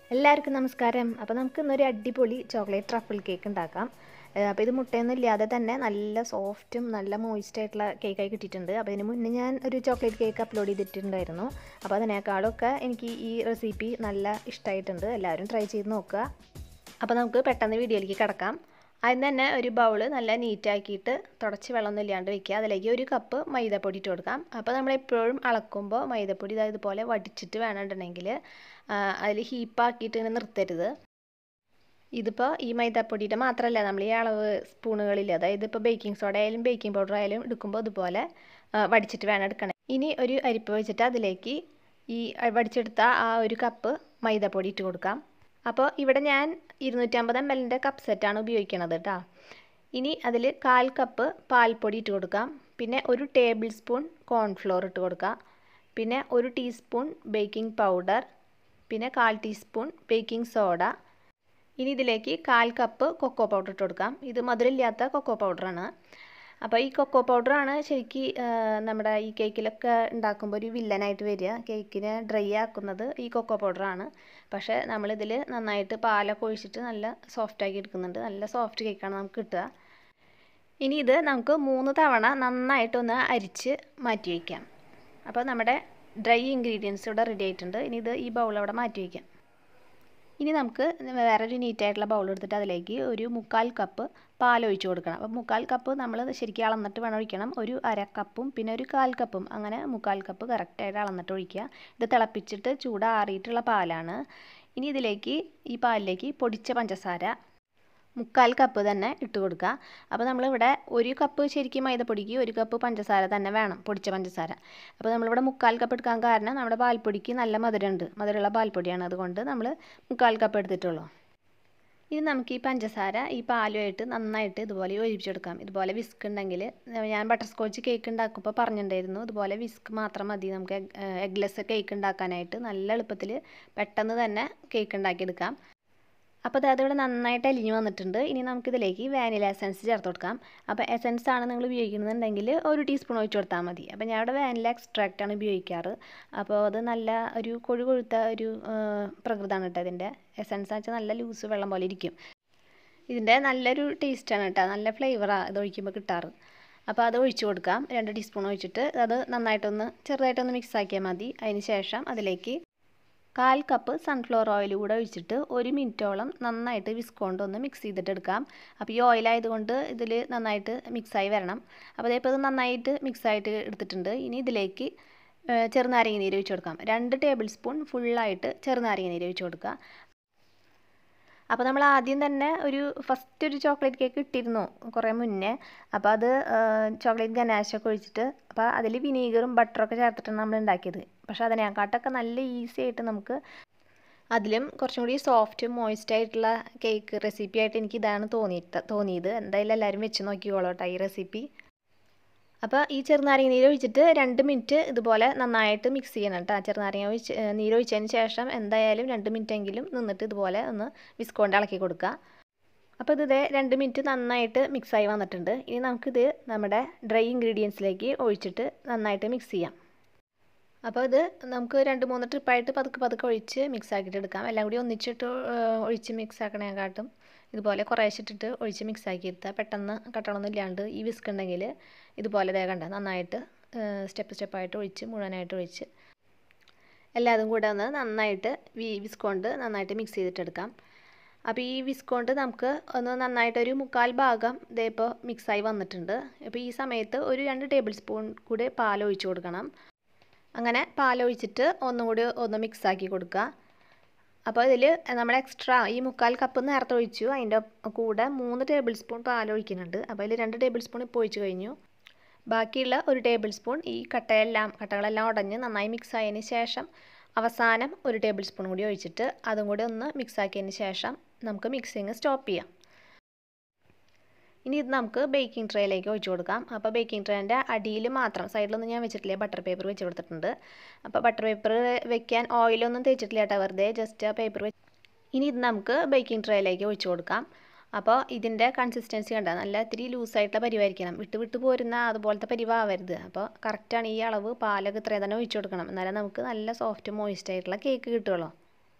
എല്ലാവർക്കും നമസ്കാരം അപ്പോൾ നമുക്ക് ഇന്നൊരു അടിപൊളി ചോക്ലേറ്റ് ട്രഫിൾ കേക്ക് ഉണ്ടാക്കാം അപ്പോൾ ഇത് മുട്ടയൊന്നും ഇല്ലാതെ തന്നെ നല്ല സോഫ്റ്റും നല്ല മോയിസ്റ്റ് ആയിട്ടുള്ള കേക്കായി കിട്ടിയിട്ടുണ്ട് അപ്പോൾ ഇതിന് മുന്നേ ഞാൻ ഒരു ചോക്ലേറ്റ് കേക്ക് അപ്ലോഡ് ചെയ്തിട്ടുണ്ടായിരുന്നു അപ്പോൾ അതിനേക്കാളൊക്കെ എനിക്ക് ഈ റെസിപ്പി നല്ല ഇഷ്ടമായിട്ടുണ്ട് എല്ലാവരും ട്രൈ ചെയ്ത് നോക്കുക അപ്പോൾ നമുക്ക് പെട്ടെന്ന് വീഡിയോയിലേക്ക് കിടക്കാം ആദ്യം തന്നെ ഒരു ബൗൾ നല്ല നീറ്റാക്കിയിട്ട് തുടച്ച് വെള്ളമൊന്നും ഇല്ലാണ്ട് വെക്കുക അതിലേക്ക് ഒരു കപ്പ് മൈദപ്പൊടി ഇട്ട് കൊടുക്കാം അപ്പോൾ നമ്മൾ എപ്പോഴും അളക്കുമ്പോൾ മൈദപ്പൊടി ഇതാ ഇതുപോലെ വടിച്ചിട്ട് വേണമെന്നുണ്ടെങ്കിൽ അതിൽ ഹീപ്പാക്കിയിട്ട് ഇങ്ങനെ നിർത്തരുത് ഇതിപ്പോൾ ഈ മൈദപ്പൊടിയുടെ മാത്രമല്ല നമ്മൾ ഈ അളവ് സ്പൂണുകളിൽ അതായത് ഇപ്പോൾ ബേക്കിംഗ് സോഡ ആയാലും ബേക്കിംഗ് പൗഡർ ആയാലും എടുക്കുമ്പോൾ ഇതുപോലെ വടിച്ചിട്ട് വേണം എടുക്കണം ഇനി ഒരു അരിപ്പ് വെച്ചിട്ട് അതിലേക്ക് ഈ വടിച്ചെടുത്ത ആ ഒരു കപ്പ് മൈദപ്പൊടി ഇട്ട് കൊടുക്കാം അപ്പോൾ ഇവിടെ ഞാൻ ഇരുന്നൂറ്റമ്പത് എം എല്ലിൻ്റെ കപ്പ് സെറ്റാണ് ഉപയോഗിക്കുന്നത് കേട്ടോ ഇനി അതിൽ കാൽ കപ്പ് പാൽപ്പൊടി ഇട്ട് കൊടുക്കാം പിന്നെ ഒരു ടേബിൾ സ്പൂൺ കോൺഫ്ലോർ ഇട്ട് കൊടുക്കാം പിന്നെ ഒരു ടീസ്പൂൺ ബേക്കിംഗ് പൗഡർ പിന്നെ കാൽ ടീസ്പൂൺ ബേക്കിംഗ് സോഡ ഇനി ഇതിലേക്ക് കാൽ കപ്പ് കൊക്കോ പൗഡർ ഇട്ട് കൊടുക്കാം ഇത് മധുരമില്ലാത്ത കൊക്കോ പൗഡറാണ് അപ്പോൾ ഈ കൊക്കോ പൗഡറാണ് ശരിക്ക് നമ്മുടെ ഈ കേക്കിലൊക്കെ ഉണ്ടാക്കുമ്പോൾ ഒരു വില്ലനായിട്ട് വരിക കേക്കിനെ ഡ്രൈ ആക്കുന്നത് ഈ കൊക്കോ പൗഡറാണ് പക്ഷേ നമ്മളിതിൽ നന്നായിട്ട് പാലൊക്കെ ഒഴിച്ചിട്ട് നല്ല സോഫ്റ്റാക്കി എടുക്കുന്നുണ്ട് നല്ല സോഫ്റ്റ് കേക്കാണ് നമുക്ക് കിട്ടുക ഇനി ഇത് നമുക്ക് മൂന്ന് തവണ നന്നായിട്ടൊന്ന് അരിച്ച് മാറ്റി വയ്ക്കാം അപ്പോൾ നമ്മുടെ ഡ്രൈ ഇൻഗ്രീഡിയൻസ് ഇവിടെ റെഡി ആയിട്ടുണ്ട് ഇനി ഇത് ഈ ബൗൾ അവിടെ മാറ്റി വയ്ക്കാം ഇനി നമുക്ക് വേറൊരു നീറ്റായിട്ടുള്ള ബൗൾ എടുത്തിട്ട് അതിലേക്ക് ഒരു മുക്കാൽ കപ്പ് പാൽ ഒഴിച്ച് കൊടുക്കണം അപ്പോൾ മുക്കാൽ കപ്പ് നമ്മൾ ശരിക്കും അളന്നിട്ട് വേണം ഒഴിക്കണം ഒരു അര കപ്പും പിന്നെ ഒരു കാൽ കപ്പും അങ്ങനെ മുക്കാൽ കപ്പ് കറക്റ്റായിട്ട് അളന്നിട്ട് ഒഴിക്കുക ഇത് തിളപ്പിച്ചിട്ട് ചൂടാറിയിട്ടുള്ള പാലാണ് ഇനി ഇതിലേക്ക് ഈ പാലിലേക്ക് പൊടിച്ച പഞ്ചസാര മുക്കാൽ കപ്പ് തന്നെ ഇട്ട് കൊടുക്കുക അപ്പോൾ നമ്മളിവിടെ ഒരു കപ്പ് ശരിക്കും മൈദപ്പൊടിക്ക് ഒരു കപ്പ് പഞ്ചസാര തന്നെ വേണം പൊടിച്ച പഞ്ചസാര അപ്പോൾ നമ്മളിവിടെ മുക്കാൽ കപ്പ് എടുക്കാൻ കാരണം നമ്മുടെ പാൽപ്പൊടിക്ക് നല്ല മധുരമുണ്ട് മധുരമുള്ള പാൽപ്പൊടിയാണ് അതുകൊണ്ട് നമ്മൾ മുക്കാൽ കപ്പ് എടുത്തിട്ടുള്ളൂ ഇനി നമുക്ക് ഈ പഞ്ചസാര ഈ പാലുമായിട്ട് നന്നായിട്ട് ഇതുപോലെ യോജിപ്പിച്ചെടുക്കാം ഇതുപോലെ വിസ്ക് ഉണ്ടെങ്കിൽ ഞാൻ ബട്ടർ സ്കോച്ച് കേക്ക് ഉണ്ടാക്കുമ്പോൾ പറഞ്ഞിട്ടുണ്ടായിരുന്നു ഇതുപോലെ വിസ്ക് മാത്രം മതി നമുക്ക് എഗ്ലെസ് കേക്ക് ഉണ്ടാക്കാനായിട്ട് നല്ല എളുപ്പത്തിൽ പെട്ടെന്ന് തന്നെ കേക്ക് ഉണ്ടാക്കിയെടുക്കാം അപ്പോൾ അതിവിടെ നന്നായിട്ട് അലിഞ്ഞു വന്നിട്ടുണ്ട് ഇനി നമുക്കിതിലേക്ക് വാനില എസൻസ് ചേർത്ത് കൊടുക്കാം അപ്പോൾ എസൻസ് ആണ് നിങ്ങൾ ഉപയോഗിക്കുന്നുണ്ടെങ്കിൽ ഒരു ടീസ്പൂൺ ഒഴിച്ച് കൊടുത്താൽ മതി അപ്പോൾ ഞാൻ ഇവിടെ വാനില എക്സ്ട്രാക്റ്റ് ആണ് ഉപയോഗിക്കാറ് അപ്പോൾ അത് നല്ല ഒരു കൊഴു കൊഴുത്ത ഒരു പ്രകൃതമാണ് കേട്ടോ ഇതിൻ്റെ എസൻസ് വെച്ചാൽ നല്ല ലൂസ് വെള്ളം പോലെ ഇരിക്കും ഇതിൻ്റെ നല്ലൊരു ടേസ്റ്റാണ് കേട്ടോ നല്ല ഫ്ലേവറാണ് ഇത് ഒഴിക്കുമ്പോൾ കിട്ടാറ് അപ്പോൾ അത് ഒഴിച്ച് കൊടുക്കാം രണ്ട് ടീസ്പൂൺ ഒഴിച്ചിട്ട് അത് നന്നായിട്ടൊന്ന് ചെറുതായിട്ടൊന്ന് മിക്സ് ആക്കിയാൽ മതി അതിന് ശേഷം അതിലേക്ക് കാൽ കപ്പ് സൺഫ്ലവർ ഓയിൽ കൂടെ ഒഴിച്ചിട്ട് ഒരു മിനിറ്റോളം നന്നായിട്ട് വിസ്കോണ്ട് ഒന്ന് മിക്സ് ചെയ്തിട്ട് എടുക്കാം അപ്പോൾ ഈ ഓയിലായതുകൊണ്ട് ഇതിൽ നന്നായിട്ട് മിക്സായി വരണം അപ്പോൾ അതേപ്പോൾ ഇത് നന്നായിട്ട് മിക്സായിട്ട് എടുത്തിട്ടുണ്ട് ഇനി ഇതിലേക്ക് ചെറുനാരങ്ങ നീര് ഒഴിച്ച് കൊടുക്കാം രണ്ട് ടേബിൾ സ്പൂൺ ഫുള്ളായിട്ട് ചെറുനാരങ്ങ നീര് ഒഴിച്ച് കൊടുക്കുക അപ്പോൾ നമ്മൾ ആദ്യം തന്നെ ഒരു ഫസ്റ്റ് ഒരു ചോക്ലേറ്റ് കേക്ക് ഇട്ടിരുന്നു കുറേ മുന്നേ അപ്പോൾ അത് ചോക്ലേറ്റ് ഗനാശൊക്കെ ഒഴിച്ചിട്ട് അപ്പോൾ അതിൽ വിനീഗറും ബട്ടറൊക്കെ ചേർത്തിട്ടാണ് നമ്മൾ ഉണ്ടാക്കിയത് പക്ഷേ അതിനെക്കാട്ടൊക്കെ നല്ല ഈസി ആയിട്ട് നമുക്ക് അതിലും കുറച്ചും കൂടി സോഫ്റ്റ് മോയിസ്റ്റ് ആയിട്ടുള്ള കേക്ക് റെസിപ്പി ആയിട്ട് എനിക്ക് ഇതാണ് തോന്നിയിട്ട് തോന്നിയത് എന്തായാലും എല്ലാവരും വെച്ച് നോക്കിക്കോളൂ കേട്ടോ ഈ റെസിപ്പി അപ്പോൾ ഈ ചെറുനാരങ്ങ നീര് ഒഴിച്ചിട്ട് രണ്ട് മിനിറ്റ് ഇതുപോലെ നന്നായിട്ട് മിക്സ് ചെയ്യണം കേട്ടോ ചെറുനാരങ്ങ ഒഴിച്ച് നീര് ഒഴിച്ചതിന് ശേഷം എന്തായാലും രണ്ട് മിനിറ്റ് എങ്കിലും നിന്നിട്ട് ഇതുപോലെ ഒന്ന് വിസ്കോണ്ട് ഇളക്കി കൊടുക്കുക അപ്പോൾ ഇത് രണ്ട് മിനിറ്റ് നന്നായിട്ട് മിക്സായി വന്നിട്ടുണ്ട് ഇനി നമുക്കിത് നമ്മുടെ ഡ്രൈ ഇൻഗ്രീഡിയൻസിലേക്ക് ഒഴിച്ചിട്ട് നന്നായിട്ട് മിക്സ് ചെയ്യാം അപ്പോൾ ഇത് നമുക്ക് രണ്ട് മൂന്ന് ട്രിപ്പായിട്ട് പതുക്കെ പതുക്കെ ഒഴിച്ച് മിക്സ് ആക്കിയിട്ട് എടുക്കാം എല്ലാം കൂടി ഒന്നിച്ചിട്ട് ഒഴിച്ച് മിക്സ് ആക്കണേക്കാട്ടും ഇതുപോലെ കുറേശ്ശിട്ടിട്ട് ഒഴിച്ച് മിക്സ് ആക്കി എടുത്താൽ പെട്ടെന്ന് കട്ടളൊന്നും ഇല്ലാണ്ട് ഈ വിസ്ക് ഉണ്ടെങ്കിൽ ഇതുപോലെ ദേ കണ്ട നന്നായിട്ട് സ്റ്റെപ്പ് സ്റ്റെപ്പായിട്ട് ഒഴിച്ച് മുഴുവനായിട്ട് ഒഴിച്ച് എല്ലാതും കൂടെ ഒന്ന് നന്നായിട്ട് വി വിസ്കോണ്ട് നന്നായിട്ട് മിക്സ് ചെയ്തിട്ടെടുക്കാം അപ്പോൾ ഈ വിസ്കോണ്ട് നമുക്ക് ഒന്ന് നന്നായിട്ടൊരു മുക്കാൽ ഭാഗം ഇതേ ഇപ്പോൾ മിക്സായി വന്നിട്ടുണ്ട് അപ്പോൾ ഈ സമയത്ത് ഒരു രണ്ട് ടേബിൾ സ്പൂൺ കൂടി പാൽ ഒഴിച്ച് കൊടുക്കണം അങ്ങനെ പാലൊഴിച്ചിട്ട് ഒന്നും കൂടി ഒന്ന് മിക്സ് ആക്കി കൊടുക്കുക അപ്പോൾ ഇതിൽ നമ്മൾ എക്സ്ട്രാ ഈ മുക്കാൽ കപ്പ് നേരത്തെ ഒഴിച്ചു അതിൻ്റെ കൂടെ മൂന്ന് ടേബിൾ സ്പൂൺ പാൽ ഒഴിക്കുന്നുണ്ട് അപ്പോൾ അതിൽ രണ്ട് ടേബിൾ സ്പൂൺ ഇപ്പോൾ ഒഴിച്ച് കഴിഞ്ഞു ബാക്കിയുള്ള ഒരു ടേബിൾ സ്പൂൺ ഈ കട്ടയെല്ലാം കട്ടകളെല്ലാം ഉടഞ്ഞ് നന്നായി മിക്സ് ആയതിന് ശേഷം അവസാനം ഒരു ടേബിൾ സ്പൂൺ കൂടി ഒഴിച്ചിട്ട് അതും കൂടി ഒന്ന് മിക്സ് ആക്കിയതിന് ശേഷം നമുക്ക് മിക്സിങ് സ്റ്റോപ്പ് ചെയ്യാം ഇനി ഇത് നമുക്ക് ബേക്കിംഗ് ട്രേയിലേക്ക് ഒഴിച്ചു കൊടുക്കാം അപ്പോൾ ബേക്കിംഗ് ട്രേൻ്റെ അടിയിൽ മാത്രം സൈഡിലൊന്നും ഞാൻ വെച്ചിട്ടില്ല ബട്ടർ പേപ്പർ വെച്ച് കൊടുത്തിട്ടുണ്ട് അപ്പോൾ ബട്ടർ പേപ്പർ വെക്കാൻ ഓയിലൊന്നും തേച്ചിട്ടില്ല കേട്ടോ വെറുതെ ജസ്റ്റ് ആ പേപ്പർ വെച്ച് ഇനി ഇത് നമുക്ക് ബേക്കിംഗ് ട്രേയിലേക്ക് ഒഴിച്ചു കൊടുക്കാം അപ്പോൾ ഇതിൻ്റെ കൺസിസ്റ്റൻസി കണ്ട നല്ല ഇത്തിരി ലൂസായിട്ടുള്ള പരിവായിരിക്കണം വിട്ട് വിട്ട് പോരുന്ന അതുപോലത്തെ പരിവാവരുത് അപ്പോൾ കറക്റ്റാണ് ഈ അളവ് പാലൊക്കെ ഇത്രയും തന്നെ ഒഴിച്ചു കൊടുക്കണം എന്നാലേ നമുക്ക് നല്ല സോഫ്റ്റ് മോയിസ്റ്റ് ആയിട്ടുള്ള കേക്ക് കിട്ടുള്ളൂ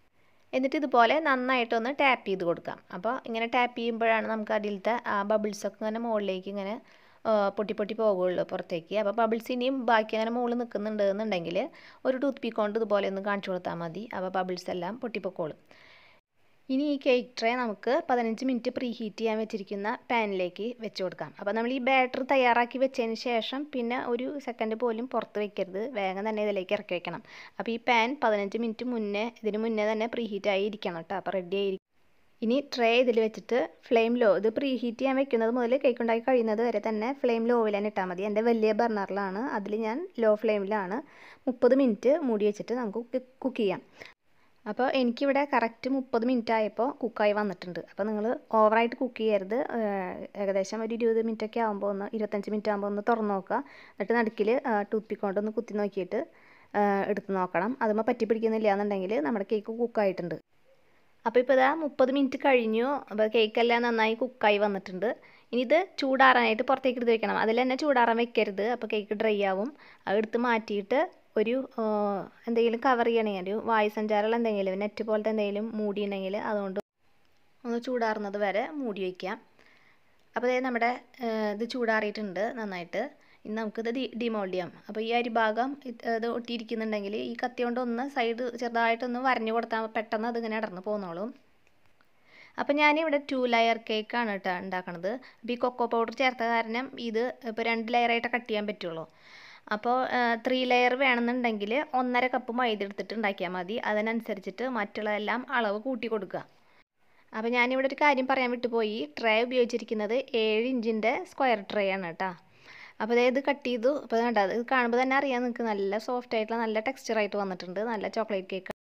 എന്നിട്ട് ഇതുപോലെ നന്നായിട്ടൊന്ന് ടാപ്പ് ചെയ്ത് കൊടുക്കാം അപ്പോൾ ഇങ്ങനെ ടാപ്പ് ചെയ്യുമ്പോഴാണ് നമുക്ക് അതിലത്തെ ആ ബബിൾസൊക്കെ ഇങ്ങനെ മുകളിലേക്ക് ഇങ്ങനെ പൊട്ടി പൊട്ടി പോകുള്ളൂ പുറത്തേക്ക് അപ്പോൾ ബബിൾസ് ഇനിയും ബാക്കി അങ്ങനെ മുകളിൽ നിൽക്കുന്നുണ്ട് എന്നുണ്ടെങ്കിൽ ഒരു ടൂത്ത് പീക്ക് കൊണ്ട് ഇതുപോലെ ഒന്ന് കാണിച്ചു കൊടുത്താൽ മതി അപ്പോൾ ബബിൾസ് എല്ലാം പൊട്ടിപ്പൊക്കോളും ഇനി ഈ കേക്ക് ട്രേ നമുക്ക് പതിനഞ്ച് മിനിറ്റ് പ്രീ ഹീറ്റ് ചെയ്യാൻ വെച്ചിരിക്കുന്ന പാനിലേക്ക് വെച്ച് കൊടുക്കാം അപ്പോൾ നമ്മൾ ഈ ബാറ്റർ തയ്യാറാക്കി വെച്ചതിന് ശേഷം പിന്നെ ഒരു സെക്കൻഡ് പോലും പുറത്ത് വെക്കരുത് വേഗം തന്നെ ഇതിലേക്ക് ഇറക്കി വെക്കണം അപ്പോൾ ഈ പാൻ പതിനഞ്ച് മിനിറ്റ് മുന്നേ ഇതിന് മുന്നേ തന്നെ പ്രീ ഹീറ്റ് ആയി ഇരിക്കണം കേട്ടോ അപ്പോൾ റെഡി ആയിരിക്കും ഇനി ട്രേ ഇതിൽ വെച്ചിട്ട് ഫ്ലെയിം ലോ ഇത് പ്രീ ഹീറ്റ് ചെയ്യാൻ വെക്കുന്നത് മുതൽ കേക്ക് ഉണ്ടാക്കി കഴിയുന്നത് വരെ തന്നെ ഫ്ലെയിം ലോയിൽ തന്നെ ഇട്ടാൽ മതി എൻ്റെ വലിയ ബർണറിലാണ് അതിൽ ഞാൻ ലോ ഫ്ലെയിമിലാണ് മുപ്പത് മിനിറ്റ് മൂടി വെച്ചിട്ട് നമുക്ക് കുക്ക് ചെയ്യാം അപ്പോൾ എനിക്കിവിടെ കറക്റ്റ് മുപ്പത് മിനിറ്റ് ആയപ്പോൾ കുക്കായി വന്നിട്ടുണ്ട് അപ്പോൾ നിങ്ങൾ ഓവറായിട്ട് കുക്ക് ചെയ്യരുത് ഏകദേശം ഒരു ഇരുപത് മിനിറ്റ് ഒക്കെ ആകുമ്പോൾ ഒന്ന് ഇരുപത്തഞ്ച് മിനിറ്റ് ആകുമ്പോൾ ഒന്ന് തുറന്ന് നോക്കുക എന്നിട്ട് നടുക്കിൽ ടൂത്ത് പിക്ക് കൊണ്ടൊന്ന് കുത്തി നോക്കിയിട്ട് എടുത്ത് നോക്കണം അതുമ്പോൾ പറ്റി പിടിക്കുന്നില്ല എന്നുണ്ടെങ്കിൽ നമ്മുടെ കേക്ക് കുക്കായിട്ടുണ്ട് അപ്പോൾ ഇപ്പോൾ ഇതാ മുപ്പത് മിനിറ്റ് കഴിഞ്ഞു അപ്പോൾ കേക്കെല്ലാം നന്നായി കുക്കായി വന്നിട്ടുണ്ട് ഇനി ഇത് ചൂടാറാനായിട്ട് പുറത്തേക്ക് എടുത്ത് വെക്കണം അതിൽ തന്നെ ചൂടാറാൻ വെക്കരുത് അപ്പോൾ കേക്ക് ഡ്രൈ ആവും അത് എടുത്ത് മാറ്റിയിട്ട് ഒരു എന്തെങ്കിലും കവർ ചെയ്യണമെങ്കിൽ ഒരു വായുസഞ്ചാരമുള്ള എന്തെങ്കിലും നെറ്റ് പോലത്തെ എന്തെങ്കിലും മൂടി ഉണ്ടെങ്കിൽ അതുകൊണ്ട് ഒന്ന് ചൂടാറുന്നത് വരെ മൂടി വയ്ക്കാം അപ്പോൾ അതായത് നമ്മുടെ ഇത് ചൂടാറിയിട്ടുണ്ട് നന്നായിട്ട് ഇനി നമുക്കിത് ഡി ഡിമോൾഡ് ചെയ്യാം അപ്പോൾ ഈ അരിഭാഗം ഇത് ഒട്ടിയിരിക്കുന്നുണ്ടെങ്കിൽ ഈ കത്തി കൊണ്ട് ഒന്ന് സൈഡ് ചെറുതായിട്ടൊന്ന് വരഞ്ഞു കൊടുത്താൽ പെട്ടെന്ന് അതിങ്ങനെ ഇടർന്ന് പോകുന്നോളും അപ്പോൾ ഞാനിവിടെ ടു ലെയർ കേക്കാണ് കേട്ടോ ഉണ്ടാക്കണത് അപ്പോൾ ഈ കൊക്കോ പൗഡർ ചേർത്ത കാരണം ഇത് ഇപ്പോൾ രണ്ട് ലെയറായിട്ട് കട്ട് ചെയ്യാൻ പറ്റുള്ളൂ അപ്പോൾ ത്രീ ലെയർ വേണമെന്നുണ്ടെങ്കിൽ ഒന്നര കപ്പ് മൈദ എടുത്തിട്ട് ഉണ്ടാക്കിയാൽ മതി അതിനനുസരിച്ചിട്ട് മറ്റുള്ളതെല്ലാം അളവ് കൂട്ടി കൊടുക്കുക അപ്പോൾ ഞാനിവിടെ ഒരു കാര്യം പറയാൻ വിട്ടുപോയി ട്രേ ഉപയോഗിച്ചിരിക്കുന്നത് ഏഴ് ഇഞ്ചിൻ്റെ സ്ക്വയർ ട്രേ ആണ് കേട്ടോ അപ്പോൾ അതായത് കട്ട് ചെയ്തു അപ്പോൾ കണ്ട ഇത് കാണുമ്പോൾ തന്നെ അറിയാൻ നിങ്ങൾക്ക് നല്ല സോഫ്റ്റ് ആയിട്ടുള്ള നല്ല ടെക്സ്ചറായിട്ട് വന്നിട്ടുണ്ട് നല്ല ചോക്ലേറ്റ് കേക്ക്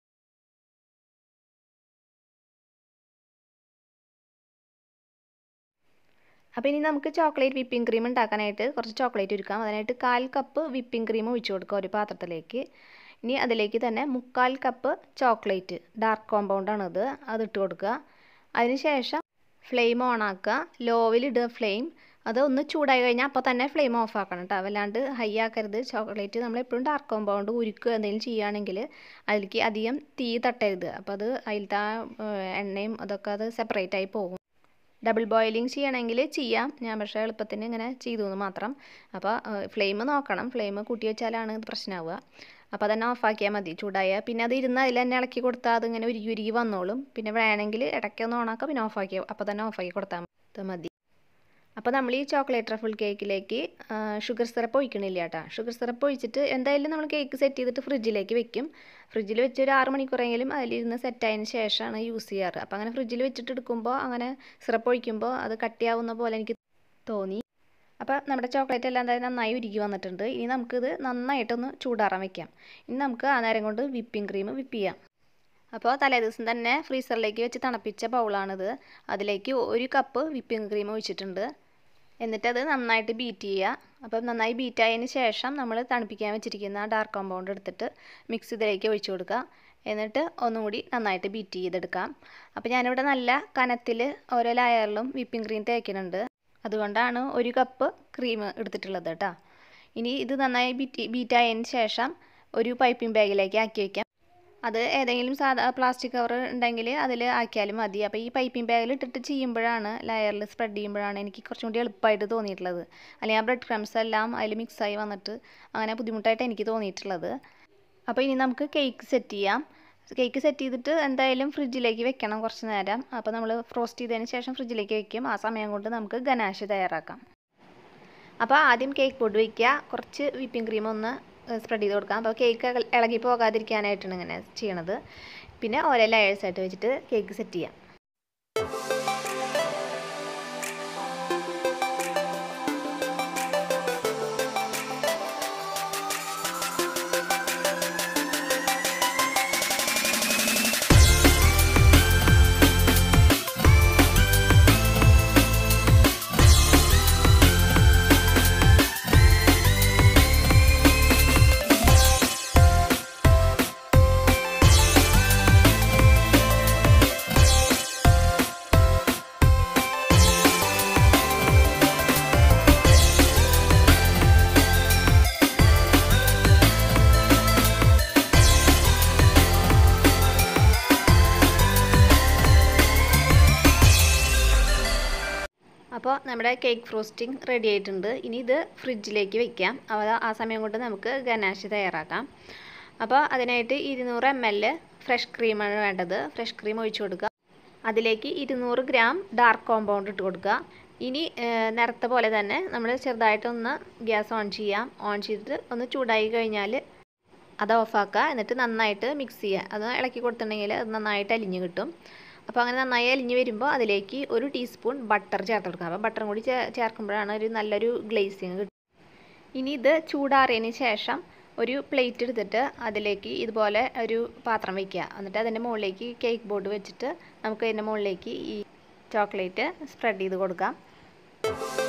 അപ്പോൾ ഇനി നമുക്ക് ചോക്ലേറ്റ് വിപ്പിംഗ് ക്രീം ഉണ്ടാക്കാനായിട്ട് കുറച്ച് ചോക്ലേറ്റ് ഒരുക്കാം അതിനായിട്ട് കാൽ കപ്പ് വിപ്പിംഗ് ക്രീം ഒഴിച്ചു കൊടുക്കുക ഒരു പാത്രത്തിലേക്ക് ഇനി അതിലേക്ക് തന്നെ മുക്കാൽ കപ്പ് ചോക്ലേറ്റ് ഡാർക്ക് കോമ്പൗണ്ടാണിത് അത് ഇട്ട് കൊടുക്കുക അതിനുശേഷം ഫ്ലെയിം ഓൺ ആക്കുക ലോവിൽ ഇടുക ഫ്ലെയിം അത് ഒന്ന് ചൂടായി കഴിഞ്ഞാൽ അപ്പോൾ തന്നെ ഫ്ലെയിം ഓഫ് ആക്കണം കേട്ടോ വല്ലാണ്ട് ഹൈ ആക്കരുത് ചോക്ലേറ്റ് നമ്മൾ എപ്പോഴും ഡാർക്ക് കോമ്പൗണ്ട് ഉരുക്കുക എന്തെങ്കിലും ചെയ്യുകയാണെങ്കിൽ അതിലേക്ക് അധികം തീ തട്ടരുത് അപ്പോൾ അത് അതിലത്തെ ആ എണ്ണയും അതൊക്കെ അത് സെപ്പറേറ്റ് ആയി പോകും ഡബിൾ ബോയിലിംഗ് ചെയ്യണമെങ്കിൽ ചെയ്യാം ഞാൻ പക്ഷേ എളുപ്പത്തിന് ഇങ്ങനെ ചെയ്തു എന്ന് മാത്രം അപ്പോൾ ഫ്ലെയിം നോക്കണം ഫ്ലെയിം കൂട്ടി വെച്ചാലാണ് ഇത് പ്രശ്നമാവുക അപ്പോൾ അതന്നെ ഓഫാക്കിയാൽ മതി ചൂടായാൽ പിന്നെ അത് ഇരുന്ന് അതിൽ തന്നെ ഇളക്കി കൊടുത്താൽ അതിങ്ങനെ ഉരുകി ഉരുകി വന്നോളും പിന്നെ വേണമെങ്കിൽ ഇടയ്ക്കൊന്ന് ഓണാക്കുക പിന്നെ ഓഫാക്കി അപ്പോൾ തന്നെ ഓഫാക്കി കൊടുത്താൽ മതി അപ്പോൾ നമ്മൾ ഈ ചോക്ലേറ്റ് ട്രഫിൾ കേക്കിലേക്ക് ഷുഗർ സിറപ്പ് ഒഴിക്കണില്ല കേട്ടോ ഷുഗർ സിറപ്പ് ഒഴിച്ചിട്ട് എന്തായാലും നമ്മൾ കേക്ക് സെറ്റ് ചെയ്തിട്ട് ഫ്രിഡ്ജിലേക്ക് വെക്കും ഫ്രിഡ്ജിൽ വെച്ച് ഒരു ആറ് മണിക്കൂറെങ്കിലും അതിലിരുന്ന് സെറ്റായതിന് ശേഷമാണ് യൂസ് ചെയ്യാറ് അപ്പോൾ അങ്ങനെ ഫ്രിഡ്ജിൽ വെച്ചിട്ട് എടുക്കുമ്പോൾ അങ്ങനെ സിറപ്പ് ഒഴിക്കുമ്പോൾ അത് കട്ടിയാവുന്ന പോലെ എനിക്ക് തോന്നി അപ്പോൾ നമ്മുടെ ചോക്ലേറ്റ് എല്ലാം എന്തായാലും നന്നായി ഉരുകി വന്നിട്ടുണ്ട് ഇനി നമുക്കിത് നന്നായിട്ടൊന്ന് ചൂടാറാൻ വെക്കാം ഇനി നമുക്ക് ആ നേരം കൊണ്ട് വിപ്പിംഗ് ക്രീം വിപ്പ് ചെയ്യാം അപ്പോൾ തലേദിവസം തന്നെ ഫ്രീസറിലേക്ക് വെച്ച് തണുപ്പിച്ച ബൗളാണിത് അതിലേക്ക് ഒരു കപ്പ് വിപ്പിംഗ് ക്രീം ഒഴിച്ചിട്ടുണ്ട് എന്നിട്ടത് നന്നായിട്ട് ബീറ്റ് ചെയ്യുക അപ്പോൾ നന്നായി ബീറ്റ് ആയതിന് ശേഷം നമ്മൾ തണുപ്പിക്കാൻ വെച്ചിരിക്കുന്ന ഡാർക്ക് കോമ്പൗണ്ട് എടുത്തിട്ട് മിക്സ് ഇതിലേക്ക് ഒഴിച്ചു കൊടുക്കുക എന്നിട്ട് ഒന്നും കൂടി നന്നായിട്ട് ബീറ്റ് ചെയ്തെടുക്കാം അപ്പോൾ ഞാനിവിടെ നല്ല കനത്തിൽ ഓരോ ലെയറിലും വിപ്പിംഗ് ക്രീം തേക്കുന്നുണ്ട് അതുകൊണ്ടാണ് ഒരു കപ്പ് ക്രീം എടുത്തിട്ടുള്ളത് കേട്ടോ ഇനി ഇത് നന്നായി ബീറ്റ് ബീറ്റ് ആയതിന് ശേഷം ഒരു പൈപ്പിംഗ് ബാഗിലേക്ക് ആക്കി വയ്ക്കാം അത് ഏതെങ്കിലും സാധാ പ്ലാസ്റ്റിക് കവർ ഉണ്ടെങ്കിൽ അതിൽ ആക്കിയാലും മതി അപ്പോൾ ഈ പൈപ്പിംഗ് ബാഗിൽ ഇട്ടിട്ട് ചെയ്യുമ്പോഴാണ് ലെയറിൽ സ്പ്രെഡ് ചെയ്യുമ്പോഴാണ് എനിക്ക് കുറച്ചും കൂടി എളുപ്പമായിട്ട് തോന്നിയിട്ടുള്ളത് അല്ലെങ്കിൽ ആ ബ്രെഡ് ക്രംസ് എല്ലാം അതിൽ മിക്സായി വന്നിട്ട് അങ്ങനെ ബുദ്ധിമുട്ടായിട്ട് എനിക്ക് തോന്നിയിട്ടുള്ളത് അപ്പോൾ ഇനി നമുക്ക് കേക്ക് സെറ്റ് ചെയ്യാം കേക്ക് സെറ്റ് ചെയ്തിട്ട് എന്തായാലും ഫ്രിഡ്ജിലേക്ക് വെക്കണം കുറച്ച് നേരം അപ്പോൾ നമ്മൾ ഫ്രോസ്റ്റ് ചെയ്തതിന് ശേഷം ഫ്രിഡ്ജിലേക്ക് വെക്കും ആ സമയം കൊണ്ട് നമുക്ക് ഗനാഷ് തയ്യാറാക്കാം അപ്പോൾ ആദ്യം കേക്ക് ബോർഡ് വയ്ക്കുക കുറച്ച് വിപ്പിംഗ് ക്രീം ഒന്ന് സ്പ്രെഡ് ചെയ്ത് കൊടുക്കാം അപ്പോൾ കേക്ക് ഇളകി പോകാതിരിക്കാനായിട്ടാണ് ഇങ്ങനെ ചെയ്യണത് പിന്നെ ഓരോ ലെയേഴ്സായിട്ട് വെച്ചിട്ട് കേക്ക് സെറ്റ് ചെയ്യാം അപ്പോൾ നമ്മുടെ കേക്ക് ഫ്രോസ്റ്റിംഗ് റെഡി ആയിട്ടുണ്ട് ഇനി ഇത് ഫ്രിഡ്ജിലേക്ക് വെക്കാം അപ്പോൾ ആ സമയം കൊണ്ട് നമുക്ക് ഗനാഷ് തയ്യാറാക്കാം അപ്പോൾ അതിനായിട്ട് ഇരുന്നൂറ് എം എൽ ഫ്രഷ് ക്രീമാണ് വേണ്ടത് ഫ്രഷ് ക്രീം ഒഴിച്ചു കൊടുക്കുക അതിലേക്ക് ഇരുന്നൂറ് ഗ്രാം ഡാർക്ക് കോമ്പൗണ്ട് ഇട്ട് കൊടുക്കുക ഇനി നേരത്തെ പോലെ തന്നെ നമ്മൾ ചെറുതായിട്ടൊന്ന് ഗ്യാസ് ഓൺ ചെയ്യാം ഓൺ ചെയ്തിട്ട് ഒന്ന് ചൂടായി കഴിഞ്ഞാൽ അത് ഓഫാക്കുക എന്നിട്ട് നന്നായിട്ട് മിക്സ് ചെയ്യുക അത് ഇളക്കി കൊടുത്തിട്ടുണ്ടെങ്കിൽ അത് നന്നായിട്ട് അലിഞ്ഞ് കിട്ടും അപ്പോൾ അങ്ങനെ നന്നായി അലിഞ്ഞ് വരുമ്പോൾ അതിലേക്ക് ഒരു ടീസ്പൂൺ ബട്ടർ ചേർത്ത് കൊടുക്കുക അപ്പോൾ ബട്ടറും കൂടി ചേർക്കുമ്പോഴാണ് ഒരു നല്ലൊരു ഗ്ലേസിങ് കിട്ടും ഇനി ഇത് ചൂടാറിയതിന് ശേഷം ഒരു പ്ലേറ്റ് എടുത്തിട്ട് അതിലേക്ക് ഇതുപോലെ ഒരു പാത്രം വയ്ക്കുക എന്നിട്ട് അതിൻ്റെ മുകളിലേക്ക് കേക്ക് ബോർഡ് വെച്ചിട്ട് നമുക്ക് അതിൻ്റെ മുകളിലേക്ക് ഈ ചോക്ലേറ്റ് സ്പ്രെഡ് ചെയ്ത് കൊടുക്കാം